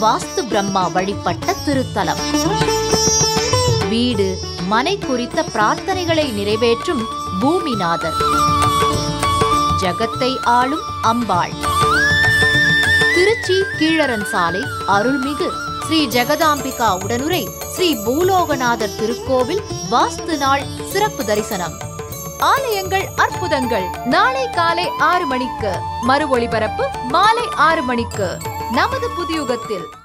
வாஸ்து பிரம்மா வழிபட்ட திருத்தலம் வீடு மனை குறித்த பிரார்த்தனைகளை நிறைவேற்றும் பூமிநாதர் ஜகத்தை ஆளும் அம்பாள் திருச்சி கீழரன் சாலை அருள்மிகு ஸ்ரீ ஜெகதாம்பிகா உடனுரை ஸ்ரீ பூலோகநாதர் திருக்கோவில் வாஸ்து நாள் சிறப்பு தரிசனம் ஆலயங்கள் அற்புதங்கள் நாளை காலை ஆறு மணிக்கு மறு ஒளிபரப்பு மாலை ஆறு மணிக்கு நமது புதியுகத்தில்